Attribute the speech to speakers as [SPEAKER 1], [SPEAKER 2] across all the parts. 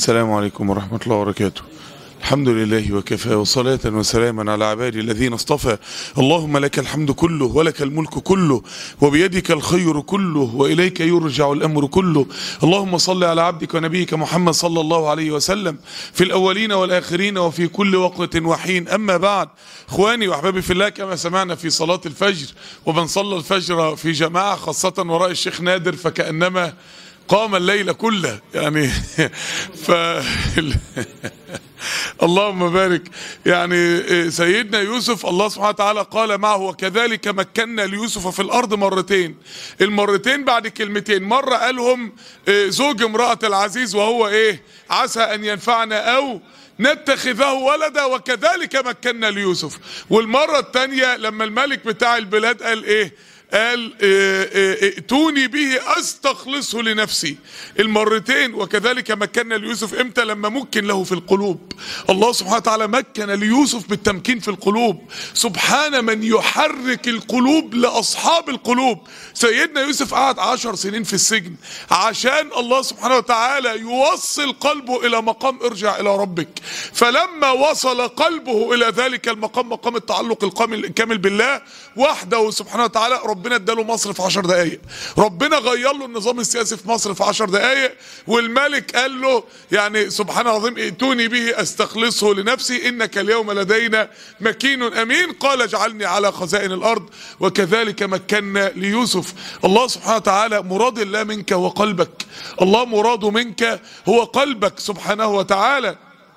[SPEAKER 1] السلام عليكم ورحمة الله وبركاته الحمد لله وكفى وصلاة وسلاما على عبادي الذين اصطفى اللهم لك الحمد كله ولك الملك كله وبيدك الخير كله وإليك يرجع الأمر كله اللهم صل على عبدك ونبيك محمد صلى الله عليه وسلم في الأولين والآخرين وفي كل وقت وحين أما بعد إخواني وأحبابي في الله كما سمعنا في صلاة الفجر ومن صلى الفجر في جماعة خاصة وراء الشيخ نادر فكأنما قام الليل كله يعني ف اللهم بارك يعني سيدنا يوسف الله سبحانه وتعالى قال معه وكذلك مكنا ليوسف في الارض مرتين المرتين بعد كلمتين مره قالهم زوج امراه العزيز وهو ايه عسى ان ينفعنا او نتخذه ولدا وكذلك مكنا ليوسف والمره الثانيه لما الملك بتاع البلاد قال ايه قال ائتوني به استخلصه لنفسي المرتين وكذلك مكنا ليوسف امتى لما مكن له في القلوب الله سبحانه وتعالى مكن ليوسف بالتمكين في القلوب سبحان من يحرك القلوب لاصحاب القلوب سيدنا يوسف قعد عشر سنين في السجن عشان الله سبحانه وتعالى يوصل قلبه الى مقام ارجع الى ربك فلما وصل قلبه الى ذلك المقام مقام التعلق الكامل بالله وحده سبحانه وتعالى ربنا اداله مصر في 10 دقائق ربنا غير له النظام السياسي في مصر في 10 دقائق والملك قال له يعني سبحان العظيم ائتوني به استخلصه لنفسي انك اليوم لدينا مكين امين قال اجعلني على خزائن الارض وكذلك مكنا ليوسف الله سبحانه وتعالى مراد الله منك هو قلبك الله مراده منك هو قلبك سبحانه وتعالى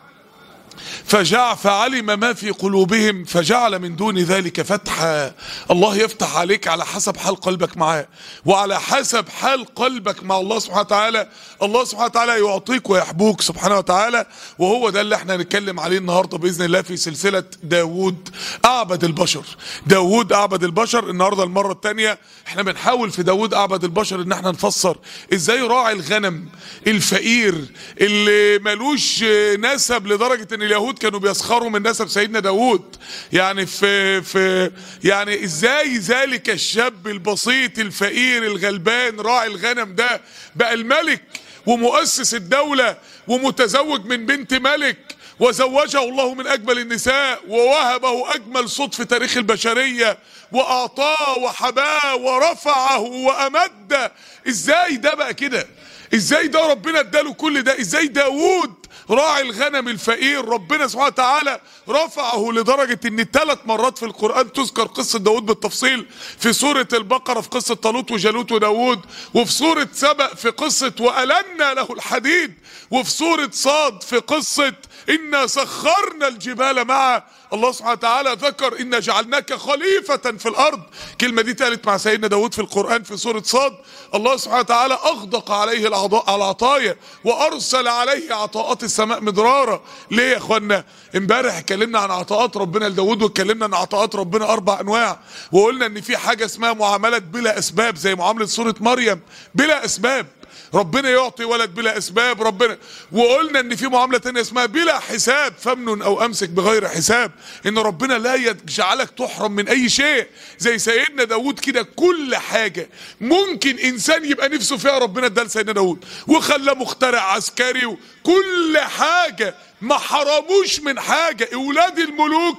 [SPEAKER 1] فجع فعلم ما في قلوبهم فجعل من دون ذلك فتحا الله يفتح عليك على حسب حال قلبك معاه وعلى حسب حال قلبك مع الله سبحانه وتعالى الله سبحانه وتعالى يعطيك ويحبوك سبحانه وتعالى وهو ده اللي احنا هنتكلم عليه النهارده باذن الله في سلسله داوود اعبد البشر داوود اعبد البشر النهارده المره الثانيه احنا بنحاول في داوود اعبد البشر ان احنا نفسر ازاي راعي الغنم الفقير اللي ملوش نسب لدرجه ان اليهود كانوا بيسخروا من نسب سيدنا داود يعني في في يعني ازاي ذلك الشاب البسيط الفقير الغلبان راعي الغنم ده بقى الملك ومؤسس الدولة ومتزوج من بنت ملك وزوجه الله من اجمل النساء ووهبه اجمل صوت في تاريخ البشريه واعطاه وحباه ورفعه وامده ازاي ده بقى كده ازاي ده ربنا اداله كل ده ازاي داوود راعي الغنم الفقير ربنا سبحانه وتعالى رفعه لدرجة ان ثلاث مرات في القرآن تذكر قصة داود بالتفصيل في سورة البقرة في قصة طالوت وجالوت وداود وفي سورة سبأ في قصة وألنا له الحديد وفي سورة صاد في قصة إنا سخرنا الجبال معه الله سبحانه وتعالى ذكر إن جعلناك خليفة في الأرض كلمة دي تالت مع سيدنا داود في القرآن في سورة صاد الله سبحانه وتعالى أغدق عليه العطايا وأرسل عليه عطاءات السماء مدرارا ليه يا اخوانا امبارح اتكلمنا عن عطاءات ربنا لداود واتكلمنا عن عطاءات ربنا اربع انواع وقلنا ان في حاجه اسمها معامله بلا اسباب زي معامله سوره مريم بلا اسباب ربنا يعطي ولد بلا اسباب ربنا وقلنا ان في معامله تانية اسمها بلا حساب فمن او امسك بغير حساب ان ربنا لا يجعلك تحرم من اي شيء زي سيدنا داود كده كل حاجه ممكن انسان يبقى نفسه فيها ربنا اداها لسيدنا داود وخلى مخترع عسكري وكل حاجه ما حرموش من حاجه اولاد الملوك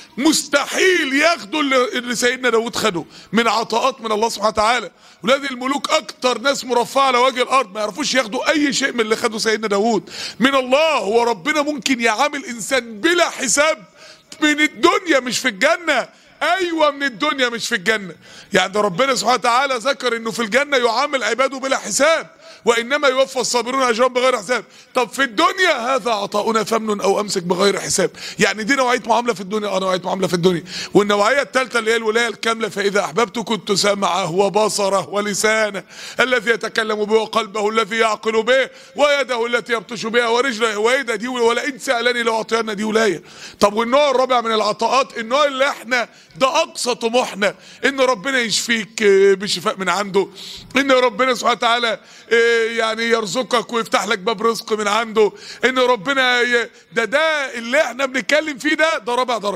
[SPEAKER 1] مستحيل ياخدوا اللي سيدنا داود خده من عطاءات من الله سبحانه وتعالى ولاد الملوك اكتر ناس مرفعه على وجه الارض ما يعرفوش ياخدوا اي شيء من اللي خده سيدنا داود من الله هو ربنا ممكن يعامل انسان بلا حساب من الدنيا مش في الجنه ايوه من الدنيا مش في الجنه يعني ده ربنا سبحانه وتعالى ذكر انه في الجنه يعامل عباده بلا حساب وانما يوفى الصابرون اجرهم بغير حساب طب في الدنيا هذا عطاؤنا فمن او امسك بغير حساب يعني دي نوعيه معامله في الدنيا اه نوعيه معامله في الدنيا والنوعيه الثالثه اللي هي الولايه الكامله فاذا احببت كنت سمعه وبصره ولسانه الذي يتكلم به وقلبه الذي يعقل به ويده التي يبطش بها ورجله وايده دي ولئن سالني لاعطينا دي ولايه طب والنوع الرابع من العطاءات النوع اللي احنا ده اقصى طموحنا ان ربنا يشفيك بشفاء من عنده ان ربنا سبحانه وتعالى يعني يرزقك ويفتح لك باب رزق من عنده ان ربنا ي... ده ده اللي احنا بنتكلم فيه ده ده رابع درجه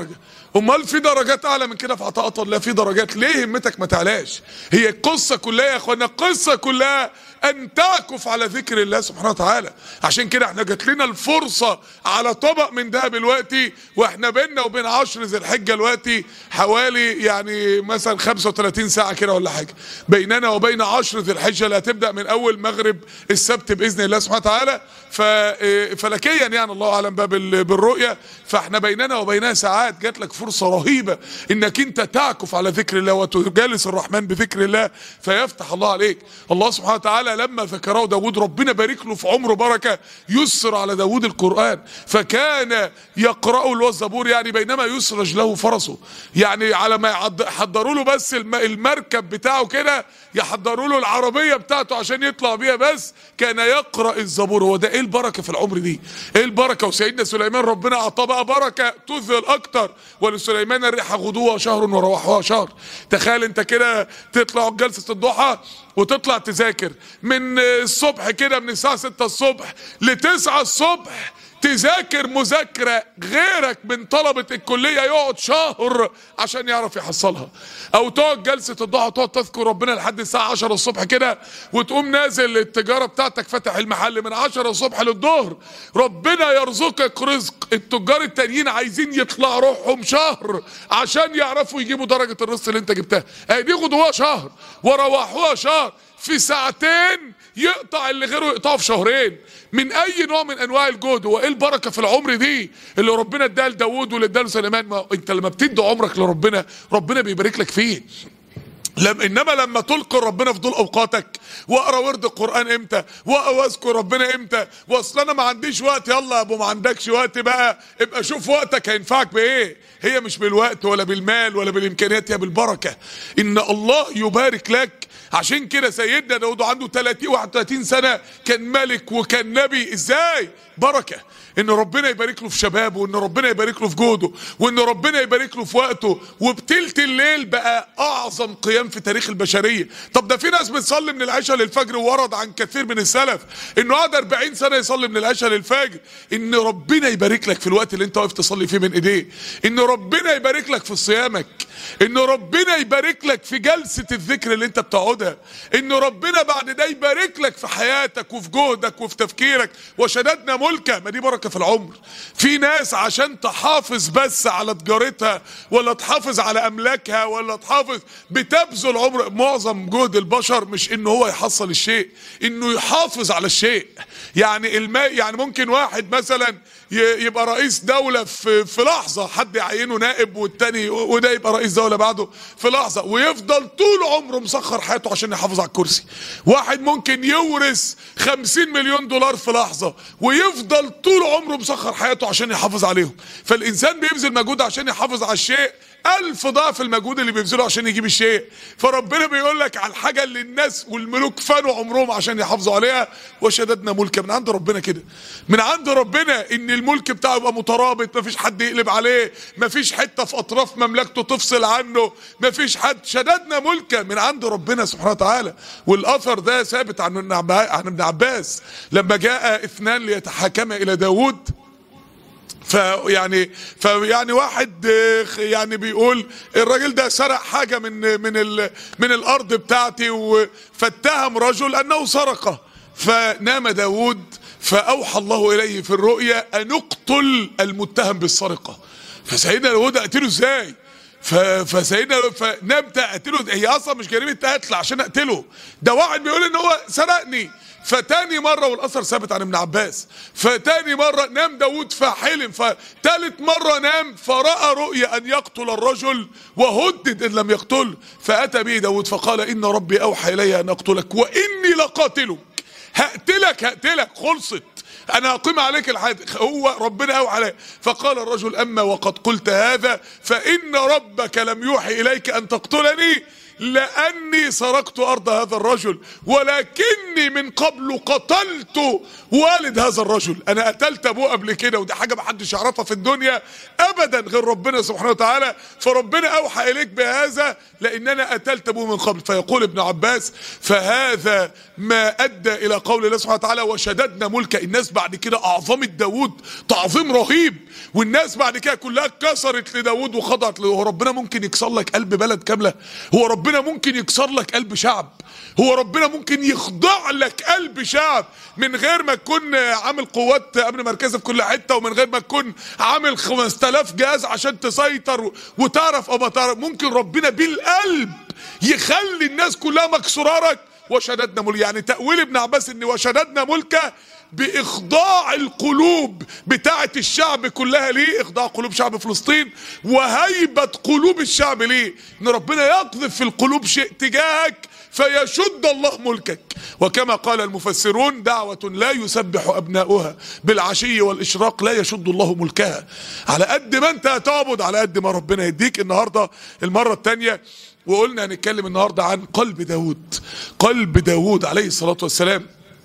[SPEAKER 1] امال في درجات اعلى من كده في عطاءات الله في درجات ليه همتك ما تعلاش هي القصه كلها يا اخوانا القصه كلها ان تعكف على ذكر الله سبحانه وتعالى عشان كده احنا جات لنا الفرصه على طبق من دهب دلوقتي واحنا بيننا وبين عشر ذي الحجه دلوقتي حوالي يعني مثلا 35 ساعه كده ولا حاجه بيننا وبين عشر ذي الحجه اللي هتبدا من اول مغرب السبت باذن الله سبحانه وتعالى ف فلكيا يعني الله اعلم بقى بال- بالرؤيه فاحنا بيننا وبينها ساعات جات لك فرصه رهيبه انك انت تعكف على ذكر الله وتجالس الرحمن بذكر الله فيفتح الله عليك الله سبحانه وتعالى لما ذكره داود ربنا بارك له في عمره بركه يسر على داود القران فكان يقرأ اللي هو الزبور يعني بينما يسرج له فرسه يعني على ما يعد- يحضروا له بس الم- المركب بتاعه كده يحضروا له العربيه بتاعته عشان يطلع بيها بس كان يقرأ الزبور هو ده ايه البركه في العمر دي ايه البركه وسيدنا سليمان ربنا اعطاه بقى بركه تذهل اكتر ولسليمان الريح غدوها شهر ورواحها شهر تخيل انت كده تطلع جلسه الضحى وتطلع تذاكر من الصبح كده من الساعه 6 الصبح ل 9 الصبح تذاكر مذاكرة غيرك من طلبة الكلية يقعد شهر عشان يعرف يحصلها او تقعد جلسة الضحى تقعد تذكر ربنا لحد الساعة 10 الصبح كده وتقوم نازل التجارة بتاعتك فاتح المحل من 10 الصبح للظهر ربنا يرزقك رزق التجار التانيين عايزين يطلع روحهم شهر عشان يعرفوا يجيبوا درجة الرزق اللي انت جبتها اهي دي غدوها شهر ورواحوها شهر في ساعتين يقطع اللي غيره يقطعه في شهرين من اي نوع من انواع الجهد هو ايه البركه في العمر دي اللي ربنا اداها لداوود واللي اداها لسليمان ما انت لما بتدي عمرك لربنا ربنا بيبارك لك فيه لم انما لما تلقي ربنا في دول اوقاتك واقرا ورد القران امتى واذكر ربنا امتى واصل انا ما عنديش وقت يلا يا ابو ما عندكش وقت بقى ابقى شوف وقتك هينفعك بايه هي مش بالوقت ولا بالمال ولا بالامكانيات هي بالبركه ان الله يبارك لك عشان كده سيدنا داود عنده 30 31 سنه كان ملك وكان نبي ازاي بركه ان ربنا يبارك له في شبابه وان ربنا يبارك له في جهده وان ربنا يبارك له في وقته وبتلت الليل بقى اعظم قيام في تاريخ البشريه طب ده في ناس بتصلي من العشاء للفجر وورد عن كثير من السلف انه قعد 40 سنه يصلي من العشاء للفجر ان ربنا يبارك لك في الوقت اللي انت واقف تصلي فيه من ايديه ان ربنا يبارك لك في صيامك ان ربنا يبارك لك في جلسه الذكر اللي انت بتقعدها ان ربنا بعد ده يبارك لك في حياتك وفي جهدك وفي تفكيرك وشددنا ملكه ما دي بركه في العمر في ناس عشان تحافظ بس على تجارتها ولا تحافظ على املاكها ولا تحافظ بتبذل عمر معظم جهد البشر مش انه هو يحصل الشيء انه يحافظ على الشيء يعني الماء يعني ممكن واحد مثلا ي- يبقى رئيس دولة في, في لحظة حد يعينه نائب والتاني وده يبقى رئيس دولة بعده في لحظة ويفضل طول عمره مسخر حياته عشان يحافظ على الكرسي واحد ممكن يورث خمسين مليون دولار في لحظة ويفضل طول عمره مسخر حياته عشان يحافظ عليهم فالإنسان بيبذل مجهود عشان يحافظ على الشيء ألف ضعف المجهود اللي بيبذله عشان يجيب الشيء فربنا بيقول لك على الحاجة اللي الناس والملوك فانوا عمرهم عشان يحافظوا عليها وشددنا ملكا من عند ربنا كده من عند ربنا ان الملك بتاعه يبقى مترابط مفيش حد يقلب عليه مفيش حتة في اطراف مملكته تفصل عنه مفيش حد شددنا ملكا من عند ربنا سبحانه وتعالى والاثر ده ثابت عن ابن عبا- عن ابن عباس لما جاء اثنان ليتحاكما الى داود فيعني فيعني واحد آه، يعني بيقول الراجل ده سرق حاجه من من ال من الارض بتاعتي و- فاتهم رجل انه سرقه فنام داود فاوحى الله اليه في الرؤيا ان اقتل المتهم بالسرقه فسيدنا داود اقتله ازاي ف- فسيدنا فنام اقتله هي اصلا مش جريمه قتل عشان اقتله ده واحد بيقول ان هو سرقني فتاني مرة والأثر ثابت عن ابن عباس فتاني مرة نام داود فحلم فتالت مرة نام فرأى رؤيا أن يقتل الرجل وهدد إن لم يقتله فأتى به داود فقال إن ربي أوحى إلي أن أقتلك وإني لقاتلك هقتلك هقتلك خلصت انا اقيم عليك الحد هو ربنا اوحى عليه فقال الرجل اما وقد قلت هذا فان ربك لم يوحي اليك ان تقتلني لاني سرقت ارض هذا الرجل ولكني من قبل قتلت والد هذا الرجل انا قتلت ابوه قبل كده ودي حاجه ما حدش يعرفها في الدنيا ابدا غير ربنا سبحانه وتعالى فربنا اوحى اليك بهذا لان انا قتلت ابوه من قبل فيقول ابن عباس فهذا ما ادى الى قول الله سبحانه وتعالى وشددنا ملك الناس بعد كده اعظمت داوود تعظيم رهيب والناس بعد كده كلها كسرت لداوود وخضعت له هو ربنا ممكن يكسر لك قلب بلد كامله هو ربنا ممكن يكسر لك قلب شعب هو ربنا ممكن يخضع لك قلب شعب من غير ما تكون عامل قوات امن مركزي في كل حته ومن غير ما تكون عامل 5000 جهاز عشان تسيطر وتعرف او ما تعرف ممكن ربنا بالقلب يخلي الناس كلها مكسورارك وشددنا ملك يعني تأويل ابن عباس ان وشددنا ملكه باخضاع القلوب بتاعه الشعب كلها ليه اخضاع قلوب شعب فلسطين وهيبه قلوب الشعب ليه ان ربنا يقذف في القلوب شيء تجاهك فيشد الله ملكك وكما قال المفسرون دعوة لا يسبح أبناؤها بالعشي والإشراق لا يشد الله ملكها على قد ما أنت هتعبد على قد ما ربنا يديك النهاردة المرة الثانية وقلنا هنتكلم النهاردة عن قلب داود قلب داود عليه الصلاة والسلام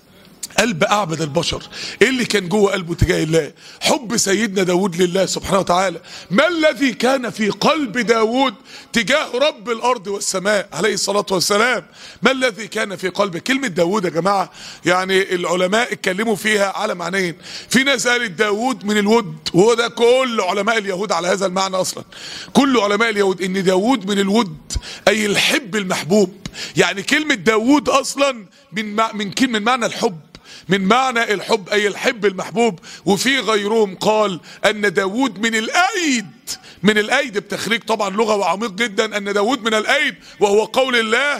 [SPEAKER 1] قلب اعبد البشر ايه اللي كان جوه قلبه تجاه الله حب سيدنا داود لله سبحانه وتعالى ما الذي كان في قلب داود تجاه رب الارض والسماء عليه الصلاة والسلام ما الذي كان في قلبه كلمة داود يا جماعة يعني العلماء اتكلموا فيها على معنيين في ناس قالت داود من الود وهو ده كل علماء اليهود على هذا المعنى اصلا كل علماء اليهود ان داود من الود اي الحب المحبوب يعني كلمة داود اصلا من من من معنى الحب من معنى الحب أي الحب المحبوب وفي غيرهم قال أن داود من الأيد من الأيد بتخريج طبعا لغة وعميق جدا أن داود من الأيد وهو قول الله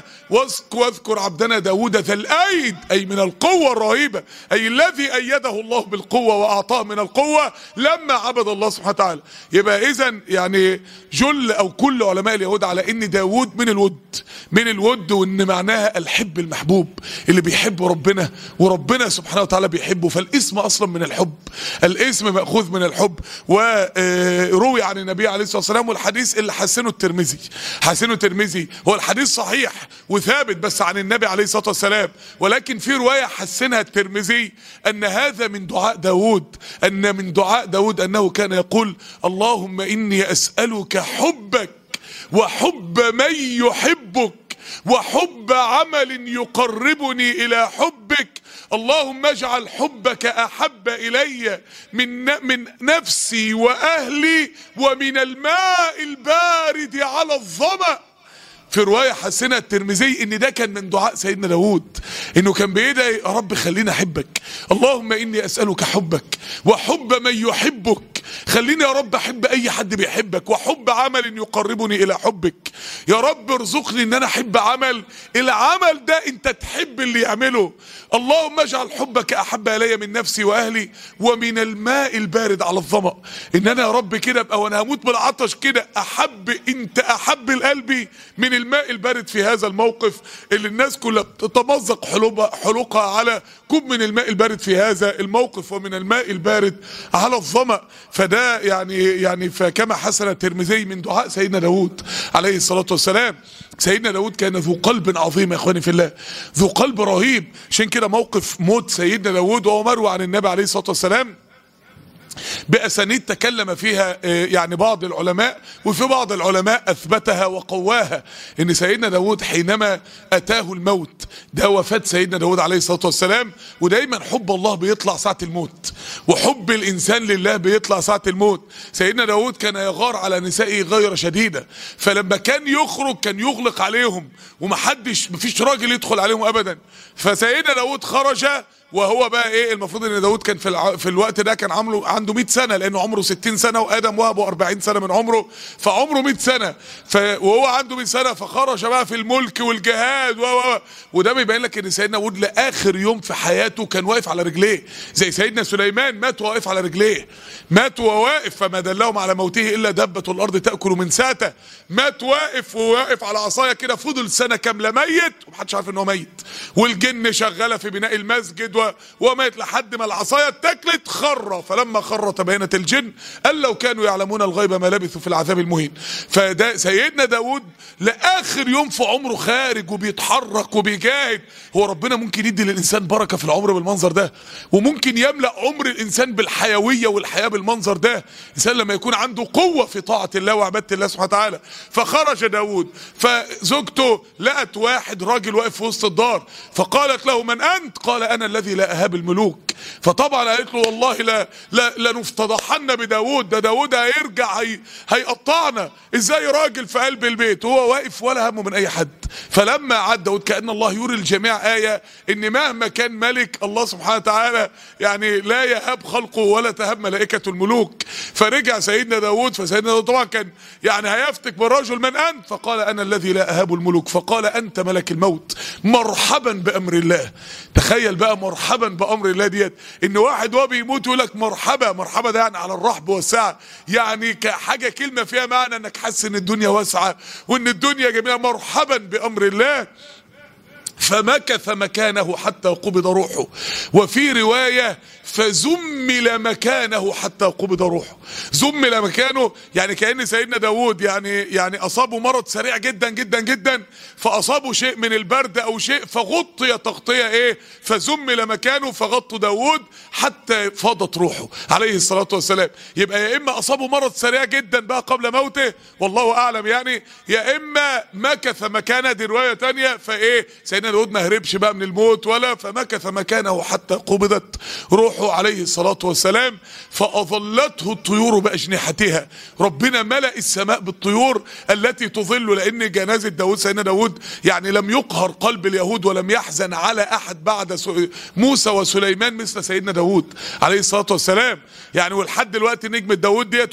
[SPEAKER 1] واذكر عبدنا داود ذا الأيد أي من القوة الرهيبة أي الذي أيده الله بالقوة وأعطاه من القوة لما عبد الله سبحانه وتعالى يبقى إذا يعني جل أو كل علماء اليهود على أن داود من الود من الود وأن معناها الحب المحبوب اللي بيحب ربنا وربنا سبحانه وتعالى بيحبه فالاسم أصلا من الحب الاسم مأخوذ من الحب وروي عن النبي عليه الصلاه والسلام والحديث اللي حسنه الترمذي حسنه الترمذي هو الحديث صحيح وثابت بس عن النبي عليه الصلاه والسلام ولكن في روايه حسنها الترمذي ان هذا من دعاء داود ان من دعاء داود انه كان يقول اللهم اني اسالك حبك وحب من يحبك وحب عمل يقربني الى حبك اللهم اجعل حبك احب الي من من نفسي واهلي ومن الماء البارد على الظمأ في رواية حسنة الترمذي ان ده كان من دعاء سيدنا داود انه كان بيدعي يا رب خليني احبك اللهم اني اسألك حبك وحب من يحبك خليني يا رب احب اي حد بيحبك وحب عمل يقربني الى حبك يا رب ارزقني ان انا احب عمل العمل ده انت تحب اللي يعمله اللهم اجعل حبك احب الي من نفسي واهلي ومن الماء البارد على الظمأ ان انا يا رب كده ابقى وانا هموت من العطش كده احب انت احب القلبي من الماء البارد في هذا الموقف اللي الناس كلها تتمزق حلقها على كوب من الماء البارد في هذا الموقف ومن الماء البارد على الظمأ فده يعني يعني فكما حسن الترمذي من دعاء سيدنا داود عليه الصلاة والسلام سيدنا داود كان ذو قلب عظيم يا اخواني في الله ذو قلب رهيب عشان كده موقف موت سيدنا داود وهو مروي عن النبي عليه الصلاة والسلام بأسانيد تكلم فيها يعني بعض العلماء وفي بعض العلماء أثبتها وقواها إن سيدنا داود حينما أتاه الموت ده وفاة سيدنا داود عليه الصلاة والسلام ودايما حب الله بيطلع ساعة الموت وحب الإنسان لله بيطلع ساعة الموت سيدنا داود كان يغار على نسائه غير شديدة فلما كان يخرج كان يغلق عليهم ومحدش مفيش راجل يدخل عليهم أبدا فسيدنا داود خرج وهو بقى ايه المفروض ان داود كان في الع... في الوقت ده كان عامله عنده 100 سنه لانه عمره 60 سنه وادم وهبه 40 سنه من عمره فعمره 100 سنه ف... وهو عنده 100 سنه فخرج بقى في الملك والجهاد و... و... وده بيبين لك ان سيدنا داود لاخر يوم في حياته كان واقف على رجليه زي سيدنا سليمان مات وهو واقف على رجليه مات وهو واقف فما دلهم على موته الا دبه الارض تاكل من ساته مات واقف وواقف على عصايه كده فضل سنه كامله ميت ومحدش عارف ان هو ميت والجن شغاله في بناء المسجد و... ومات لحد ما العصايه اتاكلت خر فلما خر تبينت الجن قال لو كانوا يعلمون الغيب ما لبثوا في العذاب المهين فده سيدنا داود لاخر يوم في عمره خارج وبيتحرك وبيجاهد هو ربنا ممكن يدي للانسان بركه في العمر بالمنظر ده وممكن يملا عمر الانسان بالحيويه والحياه بالمنظر ده الانسان لما يكون عنده قوه في طاعه الله وعباده الله سبحانه وتعالى فخرج داود فزوجته لقت واحد راجل واقف في وسط الدار فقالت له من انت قال انا الذي لا اهاب الملوك فطبعا قالت له والله لا لا لنفتضحن بداود ده داود هيرجع هي هيقطعنا ازاي راجل في قلب البيت وهو واقف ولا همه من اي حد فلما عاد داود كان الله يري الجميع ايه ان مهما كان ملك الله سبحانه وتعالى يعني لا يهاب خلقه ولا تهاب ملائكه الملوك فرجع سيدنا داود فسيدنا داود طبعا كان يعني هيفتك بالرجل من انت فقال انا الذي لا اهاب الملوك فقال انت ملك الموت مرحبا بامر الله تخيل بقى مرحبا بامر الله ديت ان واحد وهو بيموت يقول لك مرحبا مرحبا ده يعني على الرحب والسعه يعني كحاجه كلمه فيها معنى انك حاسس ان الدنيا واسعه وان الدنيا جميله مرحبا بامر الله فمكث مكانه حتى قبض روحه وفي روايه فزمل مكانه حتى قبض روحه زمل مكانه يعني كأن سيدنا داود يعني يعني أصابه مرض سريع جدا جدا جدا فأصابه شيء من البرد أو شيء فغطي تغطية إيه فزمل مكانه فغطوا داود حتى فاضت روحه عليه الصلاة والسلام يبقى يا إما أصابه مرض سريع جدا بقى قبل موته والله أعلم يعني يا إما مكث مكانه دي رواية تانية فإيه سيدنا داود ما هربش بقى من الموت ولا فمكث مكانه حتى قبضت روحه عليه الصلاة والسلام فأظلته الطيور بأجنحتها ربنا ملأ السماء بالطيور التي تظل لأن جنازة داود سيدنا داود يعني لم يقهر قلب اليهود ولم يحزن على أحد بعد موسى وسليمان مثل سيدنا داود عليه الصلاة والسلام يعني ولحد دلوقتي نجمة داود ديت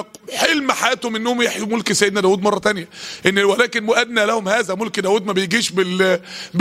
[SPEAKER 1] حلم حياتهم انهم يحيوا ملك سيدنا داود مرة تانية ان ولكن مؤدنا لهم هذا ملك داود ما بيجيش بال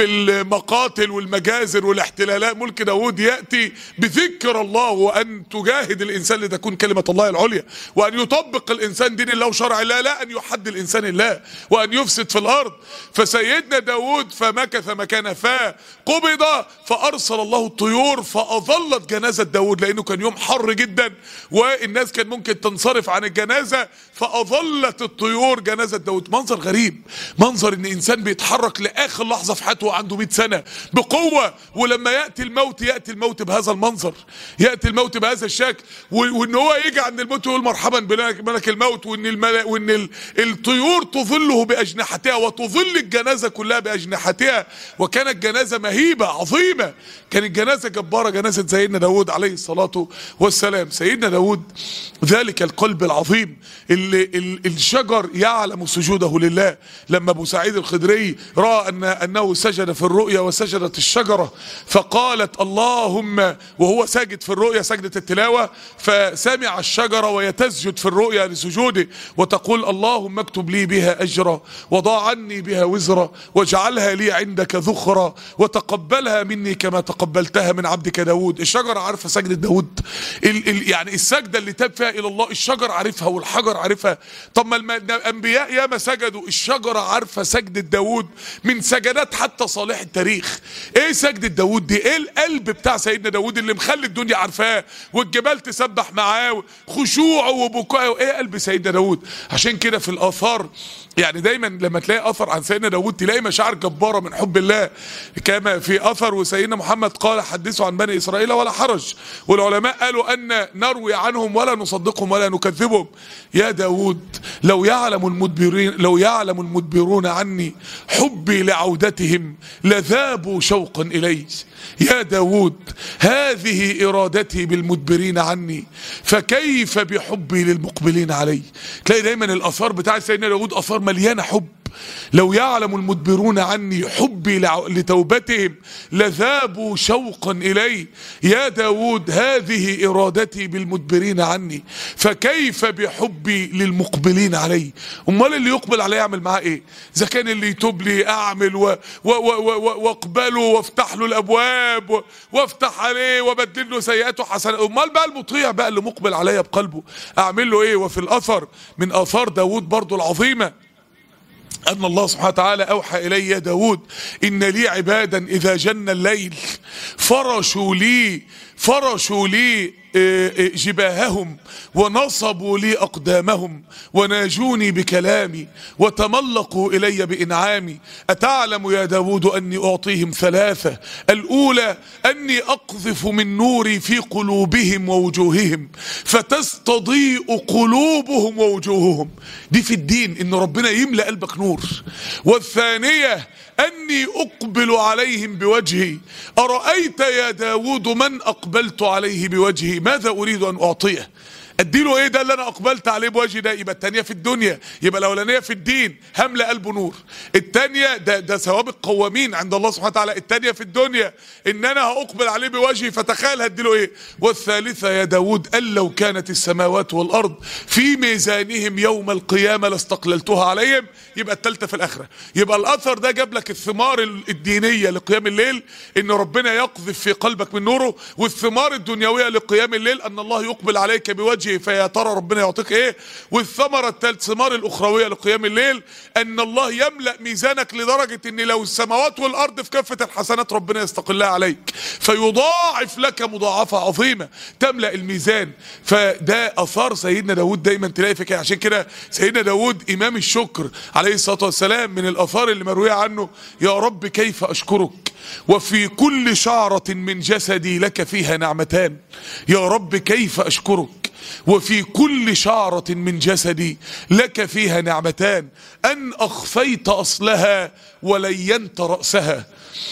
[SPEAKER 1] بالمقاتل والمجازر والاحتلالات ملك داود يأتي بذكر الله وأن تجاهد الإنسان لتكون كلمة الله العليا وأن يطبق الإنسان دين الله وشرع الله لا أن يحد الإنسان الله وأن يفسد في الأرض فسيدنا داود فمكث مكان فقبض فأرسل الله الطيور فأظلت جنازة داود لأنه كان يوم حر جدا والناس كان ممكن تنصرف عن الجنازة فأظلت الطيور جنازة داود منظر غريب منظر ان انسان بيتحرك لاخر لحظة في حياته عنده 100 سنة بقوة ولما يأتي الموت يأتي الموت بهذا المنظر يأتي الموت بهذا الشكل وان هو يجي عند الموت ويقول مرحبا بملك الموت وان الملأ وان ال- الطيور تظله باجنحتها وتظل الجنازة كلها باجنحتها وكانت جنازة مهيبة عظيمة كانت جنازة جبارة جنازة سيدنا داود عليه الصلاة والسلام سيدنا داود ذلك القلب العظيم اللي ال- الشجر يعلم سجوده لله لما ابو سعيد الخدري راى ان انه سجد في الرؤيا وسجدت الشجره فقالت اللهم وهو ساجد في الرؤيا سجده التلاوه فسمع الشجره وهي تسجد في الرؤيا لسجوده وتقول اللهم اكتب لي بها اجرا وضع عني بها وزرا واجعلها لي عندك ذخرا وتقبلها مني كما تقبلتها من عبدك داود الشجره عارفه سجده داود ال ال يعني السجده اللي تاب فيها الى الله الشجر عارفها والحجر عارفها طب ما الم- الانبياء ياما سجدوا الشجره عارفه سجده داود من سجدات حتى صالح التاريخ ايه سجده داود دي ايه القلب بتاع سيدنا داود اللي مخلي الدنيا عارفاه والجبال تسبح معاه خشوعه وبكائه ايه قلب سيدنا داود عشان كده في الاثار يعني دايما لما تلاقي اثر عن سيدنا داود تلاقي مشاعر جباره من حب الله كما في اثر وسيدنا محمد قال حدثوا عن بني اسرائيل ولا حرج والعلماء قالوا ان نروي عنهم ولا نصدقهم ولا نكذبهم يا داود لو يعلم المدبرين لو يعلم المدبرون عني حبي لعودتهم لذابوا شوقا الي يا داود هذه ارادتي بالمدبرين عني فكيف بحبي للمقبلين علي تلاقي دايما الاثار بتاع سيدنا داود اثار مليانه حب لو يعلم المدبرون عني حبي لع- لتوبتهم لذابوا شوقا إلي يا داود هذه إرادتي بالمدبرين عني فكيف بحبي للمقبلين علي أمال اللي يقبل علي أعمل معاه إيه إذا كان اللي يتوب لي أعمل و- و- و- و- وأقبله وافتح له الأبواب و- وافتح عليه وبدل له سيئاته حسنات أمال بقى المطيع بقى اللي مقبل عليا بقلبه أعمل له إيه وفي الأثر من آثار داود برضو العظيمة أن الله سبحانه وتعالى أوحى إلي يا داود إن لي عبادا إذا جن الليل فرشوا لي فرشوا لي آه، آه، جباههم ونصبوا لي أقدامهم وناجوني بكلامي وتملقوا إلي بإنعامي أتعلم يا داود أني أعطيهم ثلاثة الأولى أني أقذف من نوري في قلوبهم ووجوههم فتستضيء قلوبهم ووجوههم دي في الدين إن ربنا يملأ قلبك نور والثانية أني أقبل عليهم بوجهي أرأيت يا داود من أقبلت عليه بوجهي ماذا أريد أن أعطيه اديله ايه ده اللي انا اقبلت عليه بوجهي ده يبقى التانية في الدنيا يبقى الاولانية في الدين هملى قلبه نور التانية ده ده ثواب القوامين عند الله سبحانه وتعالى التانية في الدنيا ان انا هاقبل عليه بوجهي فتخيل هديله ايه والثالثة يا داود قال لو كانت السماوات والارض في ميزانهم يوم القيامة لاستقللتها عليهم يبقى التالتة في الاخرة يبقى الاثر ده جاب لك الثمار الدينية لقيام الليل ان ربنا يقذف في قلبك من نوره والثمار الدنيوية لقيام الليل ان الله يقبل عليك بوجهه فيا ترى ربنا يعطيك ايه والثمرة الثالث ثمار الاخروية لقيام الليل ان الله يملأ ميزانك لدرجة ان لو السماوات والارض في كافة الحسنات ربنا يستقلها عليك فيضاعف لك مضاعفة عظيمة تملأ الميزان فده اثار سيدنا داود دايما تلاقي في كده عشان كده سيدنا داود امام الشكر عليه الصلاة والسلام من الاثار اللي مروية عنه يا رب كيف اشكرك وفي كل شعرة من جسدي لك فيها نعمتان يا رب كيف أشكرك وفي كل شعرة من جسدي لك فيها نعمتان أن أخفيت أصلها ولينت رأسها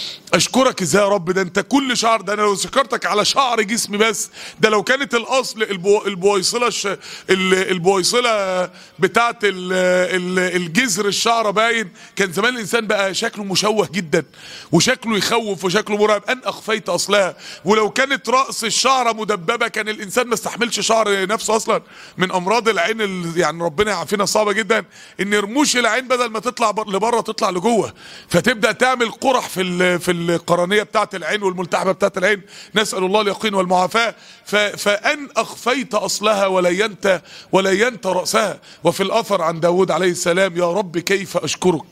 [SPEAKER 1] اشكرك ازاي يا رب ده انت كل شعر ده انا لو شكرتك على شعر جسمي بس ده لو كانت الاصل البو البويصله الش ال- البويصله بتاعت ال- ال- الجذر الشعره باين كان زمان الانسان بقى شكله مشوه جدا وشكله يخوف وشكله مرعب ان اخفيت اصلها ولو كانت راس الشعره مدببه كان الانسان ما استحملش شعر نفسه اصلا من امراض العين ال- يعني ربنا يعافينا صعبه جدا ان رموش العين بدل ما تطلع بر- لبره تطلع لجوه فتبدا تعمل قرح في ال- في القرنيه بتاعه العين والملتحمه بتاعه العين نسال الله اليقين والمعافاه ف- فان اخفيت اصلها ولينت ولينت راسها وفي الاثر عن داود عليه السلام يا رب كيف اشكرك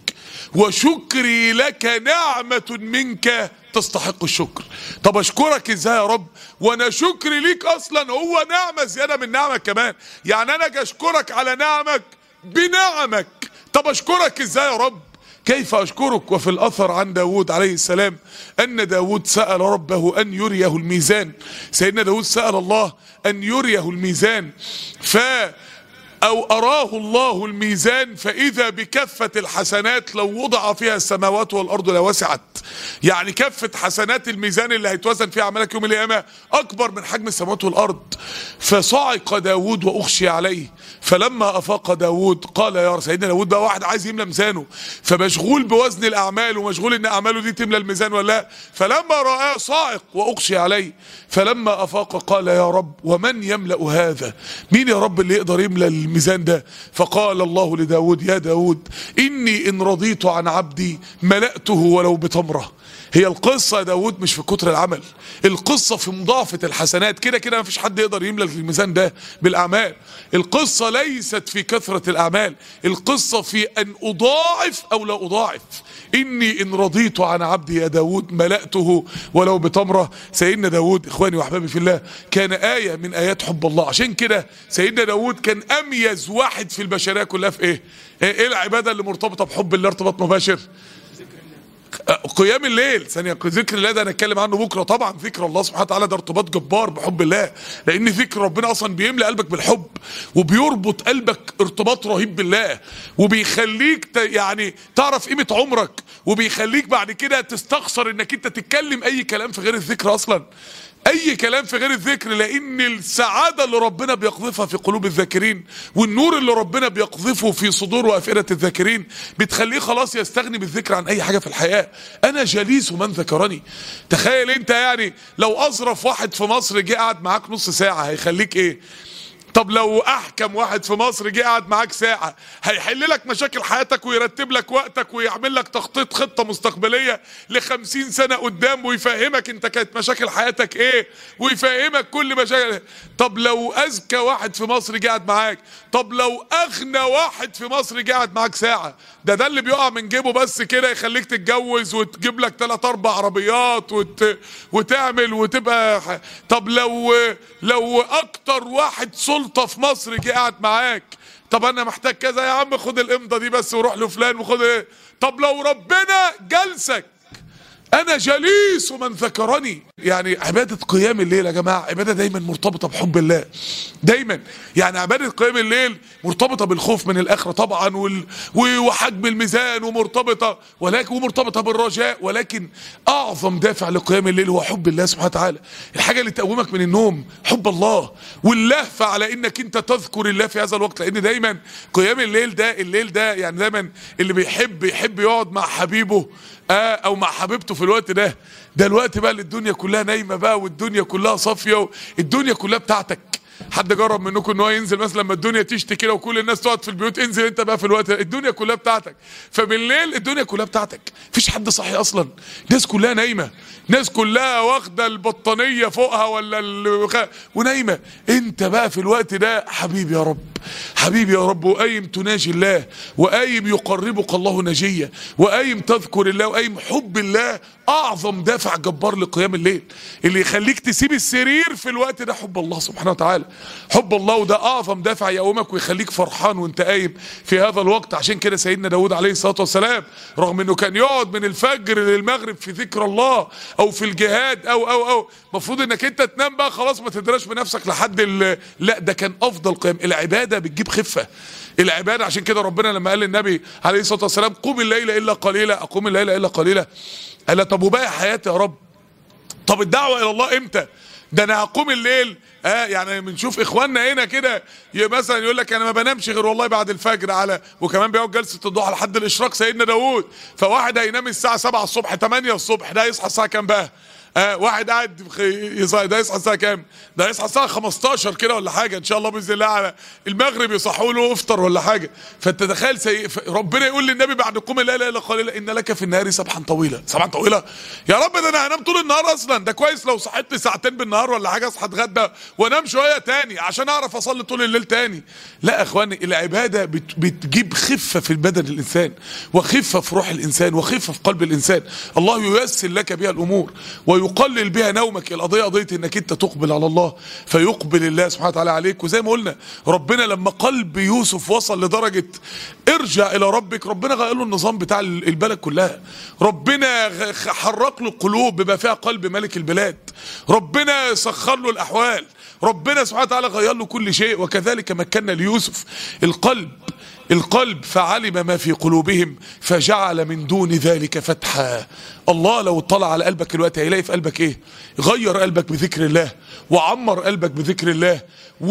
[SPEAKER 1] وشكري لك نعمة منك تستحق الشكر طب اشكرك ازاي يا رب وانا شكري ليك اصلا هو نعمة زيادة من نعمك كمان يعني انا اجي اشكرك على نعمك بنعمك طب اشكرك ازاي يا رب كيف أشكرك وفي الأثر عن داود عليه السلام أن داود سأل ربه أن يريه الميزان سيدنا داود سأل الله أن يريه الميزان ف أو أراه الله الميزان فإذا بكفة الحسنات لو وضع فيها السماوات والأرض لوسعت يعني كفة حسنات الميزان اللي هيتوزن فيها عملك يوم القيامة أكبر من حجم السماوات والأرض فصعق داود وأخشي عليه فلما أفاق داود قال يا سيدنا داود بقى واحد عايز يملى ميزانه فمشغول بوزن الأعمال ومشغول إن أعماله دي تملى الميزان ولا لا فلما رآه صاعق وأخشي عليه فلما أفاق قال يا رب ومن يملأ هذا مين يا رب اللي يقدر يملأ الميزان ده فقال الله لداود يا داود إني إن رضيت عن عبدي ملأته ولو بتمرة هي القصة يا داود مش في كتر العمل القصة في مضاعفة الحسنات كده كده مفيش حد يقدر يملى الميزان ده بالأعمال القصة ليست في كثرة الأعمال القصة في أن أضاعف أو لا أضاعف إني إن رضيت عن عبدي يا داود ملأته ولو بتمرة سيدنا داود إخواني وأحبابي في الله كان آية من آيات حب الله عشان كده سيدنا داود كان أميز واحد في البشرية كلها في إيه إيه العبادة اللي مرتبطة بحب الله ارتباط مباشر قيام الليل ثانية ذكر الله ده هنتكلم عنه بكره طبعا ذكر الله سبحانه وتعالى ده ارتباط جبار بحب الله لان ذكر ربنا اصلا بيملى قلبك بالحب وبيربط قلبك ارتباط رهيب بالله وبيخليك ت... يعني تعرف قيمة عمرك وبيخليك بعد كده تستخسر انك انت تتكلم اي كلام في غير الذكر اصلا اي كلام في غير الذكر لان السعاده اللي ربنا بيقذفها في قلوب الذاكرين والنور اللي ربنا بيقذفه في صدور وافئده الذاكرين بتخليه خلاص يستغني بالذكر عن اي حاجه في الحياه انا جليس من ذكرني تخيل انت يعني لو اظرف واحد في مصر جه قعد معاك نص ساعه هيخليك ايه طب لو احكم واحد في مصر جه قعد معاك ساعه هيحل لك مشاكل حياتك ويرتب لك وقتك ويعمل لك تخطيط خطه مستقبليه ل 50 سنه قدام ويفهمك انت كانت مشاكل حياتك ايه ويفهمك كل مشاكل طب لو اذكى واحد في مصر جه قعد معاك طب لو اغنى واحد في مصر جه قعد معاك ساعه ده ده اللي بيقع من جيبه بس كده يخليك تتجوز وتجيب لك ثلاث اربع عربيات وت... وتعمل وتبقى ح- طب لو لو اكتر واحد سلطه في مصر جه قاعد معاك طب انا محتاج كذا يا عم خد الامضه دي بس وروح لفلان وخد ايه طب لو ربنا جلسك انا جليس من ذكرني يعني عبادة قيام الليل يا جماعة عبادة دايما مرتبطة بحب الله دايما يعني عبادة قيام الليل مرتبطة بالخوف من الاخرة طبعا وال... و- وحجم الميزان ومرتبطة ولكن ومرتبطة بالرجاء ولكن اعظم دافع لقيام الليل هو حب الله سبحانه وتعالى الحاجة اللي تقومك من النوم حب الله واللهفة على انك انت تذكر الله في هذا الوقت لان دايما قيام الليل ده الليل ده يعني دايما اللي بيحب يحب يقعد مع حبيبه آه او مع حبيبته في الوقت ده ده الوقت بقى اللي الدنيا كلها نايمه بقى والدنيا كلها صافيه الدنيا كلها بتاعتك حد جرب منكم ان هو ينزل مثلا لما الدنيا تشتي كده وكل الناس تقعد في البيوت انزل انت بقى في الوقت ده الدنيا كلها بتاعتك فبالليل الدنيا كلها بتاعتك مفيش حد صاحي اصلا الناس كلها نايمه الناس كلها واخده البطانيه فوقها ولا ال... ونايمه انت بقى في الوقت ده حبيبي يا رب حبيبي يا رب وقايم تناجي الله وقايم يقربك الله نجيه وقايم تذكر الله وقايم حب الله اعظم دافع جبار لقيام الليل اللي يخليك تسيب السرير في الوقت ده حب الله سبحانه وتعالى حب الله وده اعظم دافع يقومك ويخليك فرحان وانت قايم في هذا الوقت عشان كده سيدنا داود عليه الصلاه والسلام رغم انه كان يقعد من الفجر للمغرب في ذكر الله او في الجهاد او او او المفروض انك انت تنام بقى خلاص ما تدراش بنفسك لحد ال- لا ده كان افضل قيام العباده بتجيب خفه العباده عشان كده ربنا لما قال للنبي عليه الصلاه والسلام قوم الليل الا قليلا اقوم الليل الا قليلا قال طب وباقي حياتي يا رب طب الدعوة إلى الله إمتى؟ ده أنا هقوم الليل اه يعني بنشوف إخواننا هنا كده ي- مثلا يقول لك أنا ما بنامش غير والله بعد الفجر على وكمان بيقعد جلسة الضحى لحد الإشراق سيدنا داوود فواحد هينام الساعة 7 الصبح 8 الصبح ده يصحى الساعة كام بقى؟ آه واحد قاعد في- يصحى ده يصحى الساعة كام؟ ده يصحى الساعة 15 كده ولا حاجة إن شاء الله بإذن الله على المغرب يصحوا له افطر ولا حاجة فأنت تخيل سي... ف- ربنا يقول للنبي بعد قوم الليل إلا قليلا إن لك في النهار سبحا طويلا سبحا طويلة يا رب ده أنا هنام طول النهار أصلا ده كويس لو صحيت لي ساعتين بالنهار ولا حاجة أصحى أتغدى وأنام شوية تاني عشان أعرف أصلي طول الليل تاني لا يا إخواني العبادة بت... بتجيب خفة في البدن الإنسان وخفة في روح الإنسان وخفة في قلب الإنسان الله ييسر لك بها الأمور ويقلل بها نومك القضية قضية إنك أنت تقبل على الله فيقبل الله سبحانه وتعالى عليك وزي ما قلنا ربنا لما قلب يوسف وصل لدرجة ارجع إلى ربك ربنا غير له النظام بتاع البلد كلها ربنا غ- حرك له القلوب بما فيها قلب ملك البلاد ربنا سخر له الأحوال ربنا سبحانه وتعالى غير له كل شيء وكذلك مكنا ليوسف القلب القلب فعلم ما في قلوبهم فجعل من دون ذلك فتحا الله لو اطلع على قلبك الوقت هيلاقي في قلبك ايه غير قلبك بذكر الله وعمر قلبك بذكر الله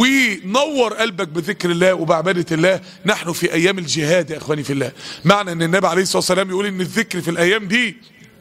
[SPEAKER 1] ونور قلبك بذكر الله وبعبادة الله نحن في ايام الجهاد يا اخواني في الله معنى ان النبي عليه الصلاة والسلام يقول ان الذكر في الايام دي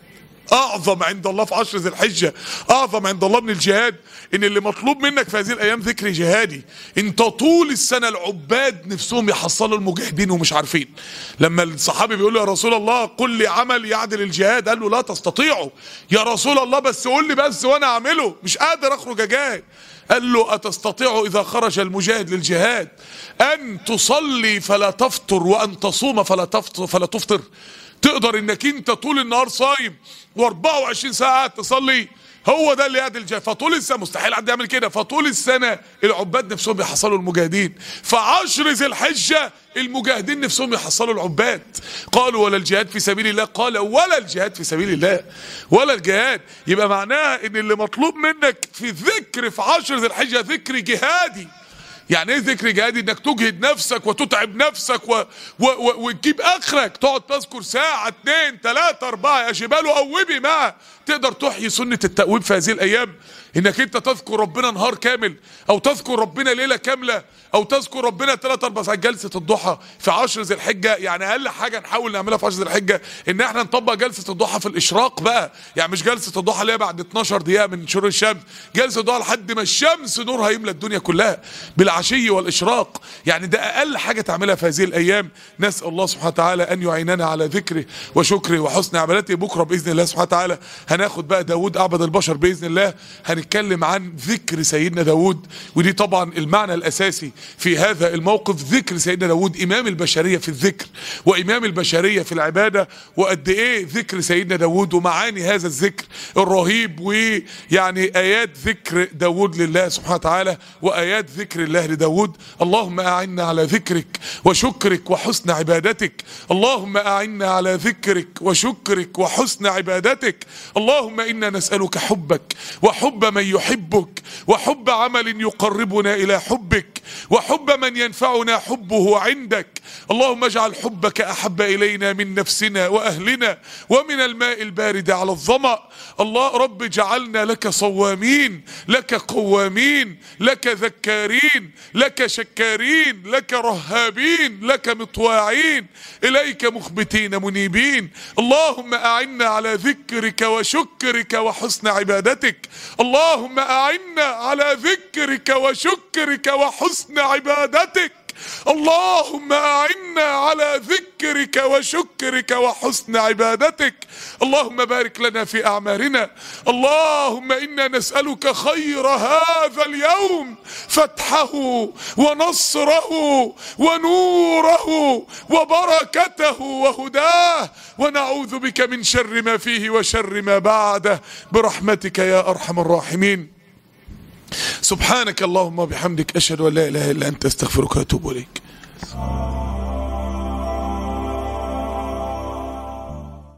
[SPEAKER 1] اعظم عند الله في عشر ذي الحجه اعظم عند الله من الجهاد ان اللي مطلوب منك في هذه الايام ذكر جهادي انت طول السنه العباد نفسهم يحصلوا المجاهدين ومش عارفين لما الصحابي بيقول له يا رسول الله قل لي عمل يعدل الجهاد قال له لا تستطيعوا يا رسول الله بس قول لي بس وانا اعمله مش قادر اخرج اجاهد قال له أتستطيع إذا خرج المجاهد للجهاد أن تصلي فلا تفطر وأن تصوم فلا تفطر, فلا تفطر تقدر انك انت طول النهار صايم و24 ساعه تصلي هو ده اللي يعدل الجهاد فطول السنه مستحيل حد يعمل كده فطول السنه العباد نفسهم يحصلوا المجاهدين فعشر ذي الحجه المجاهدين نفسهم يحصلوا العباد قالوا ولا الجهاد في سبيل الله قال ولا الجهاد في سبيل الله ولا الجهاد يبقى معناها ان اللي مطلوب منك في ذكر في عشر ذي الحجه ذكر جهادي يعني ايه ذكر جهادي انك تجهد نفسك وتتعب نفسك و... و... و... وتجيب اخرك تقعد تذكر ساعة اتنين تلاتة اربعة يا جبال قوبي معه تقدر تحيي سنة التأويب في هذه الأيام إنك أنت تذكر ربنا نهار كامل أو تذكر ربنا ليلة كاملة أو تذكر ربنا ثلاث أربع ساعات جلسة الضحى في عشر ذي الحجة يعني أقل حاجة نحاول نعملها في عشر ذي الحجة إن إحنا نطبق جلسة الضحى في الإشراق بقى يعني مش جلسة الضحى اللي هي بعد 12 دقيقة من شروق الشمس جلسة الضحى لحد ما الشمس نورها يملى الدنيا كلها بالعشي والإشراق يعني ده أقل حاجة تعملها في هذه الأيام نسأل الله سبحانه وتعالى أن يعيننا على ذكره وشكره وحسن عبادته بكرة بإذن الله سبحانه وتعالى هناخد بقى داود أعبد البشر بإذن الله هنتكلم عن ذكر سيدنا داود ودي طبعا المعنى الأساسي في هذا الموقف ذكر سيدنا داود إمام البشرية في الذكر وإمام البشرية في العبادة وقد إيه ذكر سيدنا داود ومعاني هذا الذكر الرهيب ويعني آيات ذكر داود لله سبحانه وتعالى وآيات ذكر الله لداود اللهم أعنا على ذكرك وشكرك وحسن عبادتك اللهم أعنا على ذكرك وشكرك وحسن عبادتك اللهم إنا نسألك حبك وحب من يحبك وحب عمل يقربنا إلى حبك وحب من ينفعنا حبه عندك اللهم اجعل حبك أحب إلينا من نفسنا وأهلنا ومن الماء البارد على الظمأ الله رب جعلنا لك صوامين لك قوامين لك ذكارين لك شكارين لك رهابين لك مطواعين إليك مخبتين منيبين اللهم أعنا على ذكرك وشكرك وحسن عبادتك اللهم أعنا على ذكرك وشكرك وحسن عبادتك اللهم أعنا على ذكرك وشكرك وحسن عبادتك اللهم بارك لنا في أعمارنا اللهم إنا نسألك خير هذا اليوم فتحه ونصره ونوره وبركته وهداه ونعوذ بك من شر ما فيه وشر ما بعده برحمتك يا أرحم الراحمين سبحانك اللهم وبحمدك أشهد أن لا إله إلا أنت أستغفرك وأتوب إليك